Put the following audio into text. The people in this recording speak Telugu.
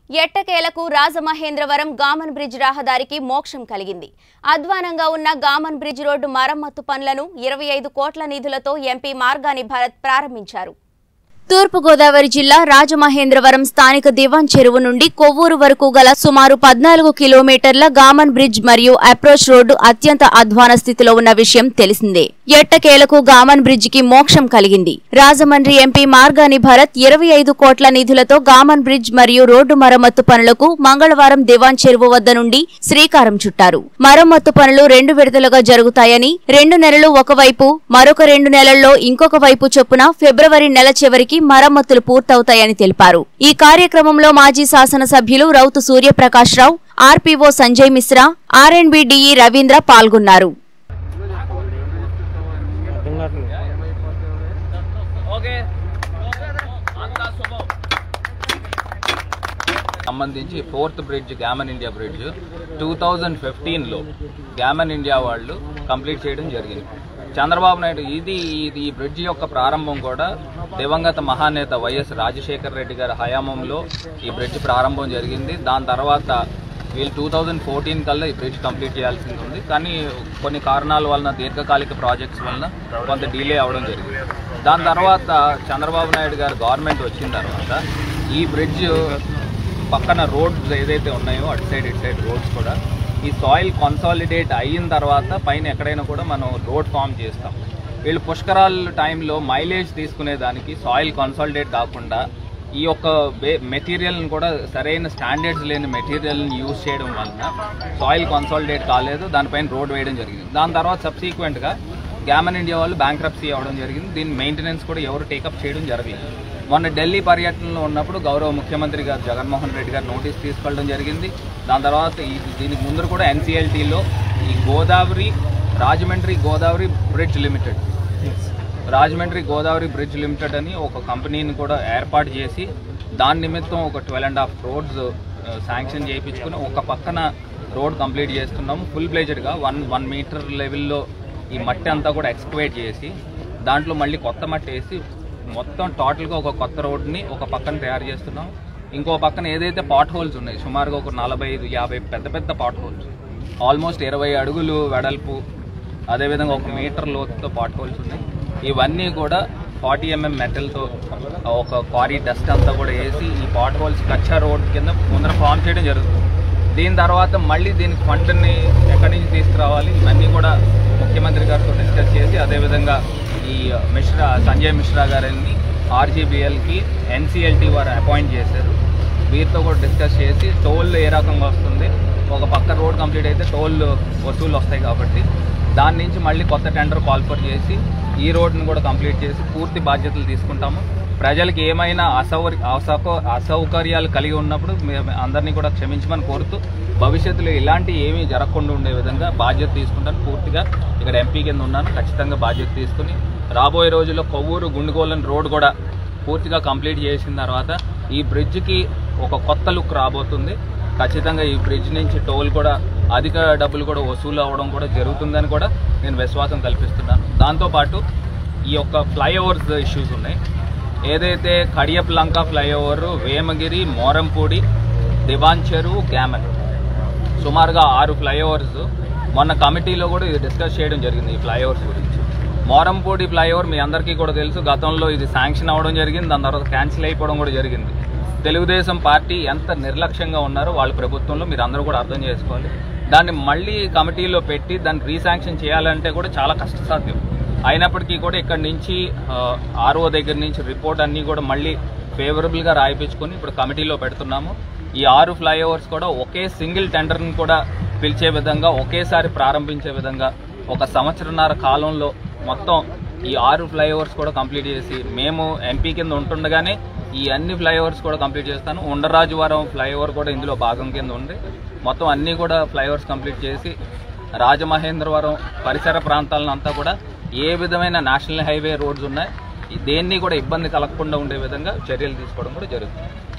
ఎట్టకేలకు రాజమహేంద్రవరం గామన్ బ్రిడ్జ్ రహదారికి మోక్షం కలిగింది అధ్వానంగా ఉన్న గామన్ బ్రిడ్జ్ రోడ్డు మరమ్మత్తు పనులను ఇరవై ఐదు కోట్ల నిధులతో ఎంపీ మార్గాని భరత్ ప్రారంభించారు తూర్పుగోదావరి జిల్లా రాజమహేంద్రవరం స్థానిక దివాన్ చెరువు నుండి కొవ్వూరు వరకు గల సుమారు పద్నాలుగు కిలోమీటర్ల గామన్ బ్రిడ్జ్ మరియు అప్రోచ్ రోడ్డు అత్యంత అధ్వాన స్థితిలో ఉన్న విషయం తెలిసిందే ఎట్టకేలకు గామన్ బ్రిడ్జ్ కి మోక్షం కలిగింది రాజమండ్రి ఎంపీ మార్గాని భరత్ ఇరవై ఐదు కోట్ల నిధులతో గామన్ బ్రిడ్జ్ మరియు రోడ్డు మరమ్మత్తు పనులకు మంగళవారం దివాన్ చెరువు వద్ద నుండి శ్రీకారం చుట్టారు మరమ్మత్తు పనులు రెండు విడతలుగా జరుగుతాయని రెండు నెలలు ఒకవైపు మరొక రెండు నెలల్లో ఇంకొక వైపు చొప్పున ఫిబ్రవరి నెల చివరికి మరమ్మతులు పూర్తవుతాయని తెలిపారు ఈ కార్యక్రమంలో మాజీ శాసనసభ్యులు రౌతు సూర్యప్రకాశ్రావు ఆర్పీఓ సంజయ్ మిశ్రా ఆర్ఎండ్బిడిఈ రవీంద్ర పాల్గొన్నారు సంబంధించి fourth bridge Gammon India bridge two thousand ఫిఫ్టీన్లో గ్యామన్ ఇండియా వాళ్ళు కంప్లీట్ చేయడం జరిగింది చంద్రబాబు నాయుడు ఇది ఇది ఈ బ్రిడ్జ్ యొక్క ప్రారంభం కూడా దివంగత మహానేత వైఎస్ రాజశేఖర రెడ్డి గారి హయాంలో ఈ బ్రిడ్జ్ ప్రారంభం జరిగింది దాని తర్వాత వీళ్ళు టూ థౌజండ్ ఫోర్టీన్ కల్లా ఈ బ్రిడ్జ్ కంప్లీట్ చేయాల్సింది ఉంది కానీ కొన్ని కారణాల వలన దీర్ఘకాలిక ప్రాజెక్ట్స్ వలన కొంత డిలే అవ్వడం జరిగింది దాని తర్వాత చంద్రబాబు నాయుడు గారు గవర్నమెంట్ వచ్చిన తర్వాత ఈ బ్రిడ్జ్ పక్కన రోడ్స్ ఏదైతే ఉన్నాయో అటు సైడ్ ఇటు సైడ్ రోడ్స్ కూడా ఈ సాయిల్ కన్సాలిడేట్ అయిన తర్వాత పైన ఎక్కడైనా కూడా మనం రోడ్ ఫామ్ చేస్తాం వీళ్ళు పుష్కరాల టైంలో మైలేజ్ తీసుకునే దానికి సాయిల్ కన్సాలిడేట్ కాకుండా ఈ యొక్క మెటీరియల్ని కూడా సరైన స్టాండర్డ్స్ లేని మెటీరియల్ని యూజ్ చేయడం వలన సాయిల్ కన్సాలిడేట్ కాలేదు దానిపైన రోడ్ వేయడం జరిగింది దాని తర్వాత సబ్సీక్వెంట్గా గ్యామన్ ఇండియా వాళ్ళు బ్యాంక్రప్సీ అవ్వడం జరిగింది దీని మెయింటెనెన్స్ కూడా ఎవరు టేకప్ చేయడం జరగలేదు మొన్న ఢిల్లీ పర్యటనలో ఉన్నప్పుడు గౌరవ ముఖ్యమంత్రి గారు జగన్మోహన్ రెడ్డి గారు నోటీస్ తీసుకెళ్ళడం జరిగింది దాని తర్వాత ఈ దీనికి ముందు కూడా ఎన్సీఎల్టీలో ఈ Godavari Rajahmundry Godavari bridge limited Rajahmundry Godavari bridge limited అని ఒక కంపెనీని కూడా ఏర్పాటు చేసి దాని నిమిత్తం ఒక twelve and half roads sanction చేయించుకుని ఒక పక్కన రోడ్ కంప్లీట్ చేస్తున్నాము ఫుల్ ప్లేజెడ్గా వన్ వన్ మీటర్ లెవెల్లో ఈ మట్టి అంతా కూడా ఎక్స్కవేట్ చేసి దాంట్లో మళ్ళీ కొత్త మట్టి వేసి మొత్తం టోటల్గా ఒక కొత్త రోడ్ని ఒక పక్కన తయారు చేస్తున్నాం ఇంకో పక్కన ఏదైతే పాట్ హోల్స్ ఉన్నాయి సుమారుగా ఒక నలభై ఐదు యాభై పెద్ద పెద్ద పాట్ హోల్స్ ఆల్మోస్ట్ ఇరవై అడుగులు వెడల్పు అదేవిధంగా ఒక మీటర్ లోతుతో పాట్ హోల్స్ ఉన్నాయి ఇవన్నీ కూడా ఫార్టీ ఎంఎం మెటల్తో ఒక క్వారీ డస్ట్ అంతా కూడా వేసి ఈ పాట్ హోల్స్ కచ్చా రోడ్ కింద ముందర ఫామ్ చేయడం జరుగుతుంది దీని తర్వాత మళ్ళీ దీనికి ఫండ్ని ఎక్కడి నుంచి తీసుకురావాలి ఇవన్నీ కూడా ముఖ్యమంత్రి గారితో డిస్కస్ చేసి అదేవిధంగా ఈ మిశ్రా సంజయ్ మిశ్రా గారిని ఆర్జీబీఎల్కి ఎన్సీఎల్టీ వారు అపాయింట్ చేశారు వీరితో కూడా డిస్కస్ చేసి టోల్ ఏ రకంగా వస్తుంది ఒక పక్క రోడ్ కంప్లీట్ అయితే టోల్ వసూలు వస్తాయి కాబట్టి దాని నుంచి మళ్ళీ కొత్త టెండర్ కాల్ఫర్ చేసి ఈ రోడ్ని కూడా కంప్లీట్ చేసి పూర్తి బాధ్యతలు తీసుకుంటాము ప్రజలకు ఏమైనా అసౌకర్ అసౌక అసౌకర్యాలు కలిగి ఉన్నప్పుడు మేము అందరినీ కూడా క్షమించమని కోరుతూ భవిష్యత్తులో ఇలాంటి ఏమీ జరగకుండా ఉండే విధంగా బాధ్యత తీసుకుంటాను పూర్తిగా ఇక్కడ ఎంపీ కింద ఉన్నాను ఖచ్చితంగా బాధ్యత తీసుకుని రాబోయే రోజుల్లో కొవ్వూరు గుండుగోలన్ రోడ్ కూడా పూర్తిగా కంప్లీట్ చేసిన తర్వాత ఈ బ్రిడ్జ్కి ఒక కొత్త లుక్ రాబోతుంది ఖచ్చితంగా ఈ బ్రిడ్జ్ నుంచి టోల్ కూడా అధిక డబ్బులు కూడా వసూలు అవ్వడం కూడా జరుగుతుందని కూడా నేను విశ్వాసం కల్పిస్తున్నాను దాంతోపాటు ఈ యొక్క ఫ్లైఓవర్స్ ఇష్యూస్ ఉన్నాయి ఏదైతే Kadiyapulanka flyover Vemagiri Morampudi Diwancheru Gammon సుమారుగా ఆరు ఫ్లైఓవర్స్ మొన్న కమిటీలో కూడా ఇది డిస్కస్ చేయడం జరిగింది ఈ ఫ్లైఓవర్స్ గురించి మోరంపూడి ఫ్లైఓవర్ మీ అందరికీ కూడా తెలుసు గతంలో ఇది శాంక్షన్ అవ్వడం జరిగింది దాని తర్వాత క్యాన్సిల్ అయిపోవడం కూడా జరిగింది తెలుగుదేశం పార్టీ ఎంత నిర్లక్ష్యంగా ఉన్నారో వాళ్ళ ప్రభుత్వంలో మీరు అందరూ కూడా అర్థం చేసుకోవాలి దాన్ని మళ్ళీ కమిటీలో పెట్టి దాన్ని రీశాంక్షన్ చేయాలంటే కూడా చాలా కష్టసాధ్యం అయినప్పటికీ కూడా ఇక్కడ నుంచి ఆర్ఓ దగ్గర నుంచి రిపోర్ట్ అన్నీ కూడా మళ్ళీ ఫేవరబుల్గా రాయిపించుకొని ఇప్పుడు కమిటీలో పెడుతున్నాము ఈ ఆరు ఫ్లైఓవర్స్ కూడా ఒకే సింగిల్ టెండర్ని కూడా పిలిచే విధంగా ఒకేసారి ప్రారంభించే విధంగా ఒక సంవత్సరన్నర కాలంలో మొత్తం ఈ ఆరు ఫ్లైఓవర్స్ కూడా కంప్లీట్ చేసి మేము ఎంపీ కింద ఉంటుండగానే ఈ అన్ని ఫ్లైఓవర్స్ కూడా కంప్లీట్ చేస్తాను ఉండరాజువారం ఫ్లైఓవర్ కూడా ఇందులో భాగం కింద ఉంది మొత్తం అన్నీ కూడా ఫ్లైఓవర్స్ కంప్లీట్ చేసి రాజమహేంద్రవరం పరిసర ప్రాంతాలనంతా కూడా ఏ విధమైన నేషనల్ హైవే రోడ్స్ ఉన్నాయి దేన్ని కూడా ఇబ్బంది కలగకుండా ఉండే విధంగా చర్యలు తీసుకోవడం కూడా జరుగుతుంది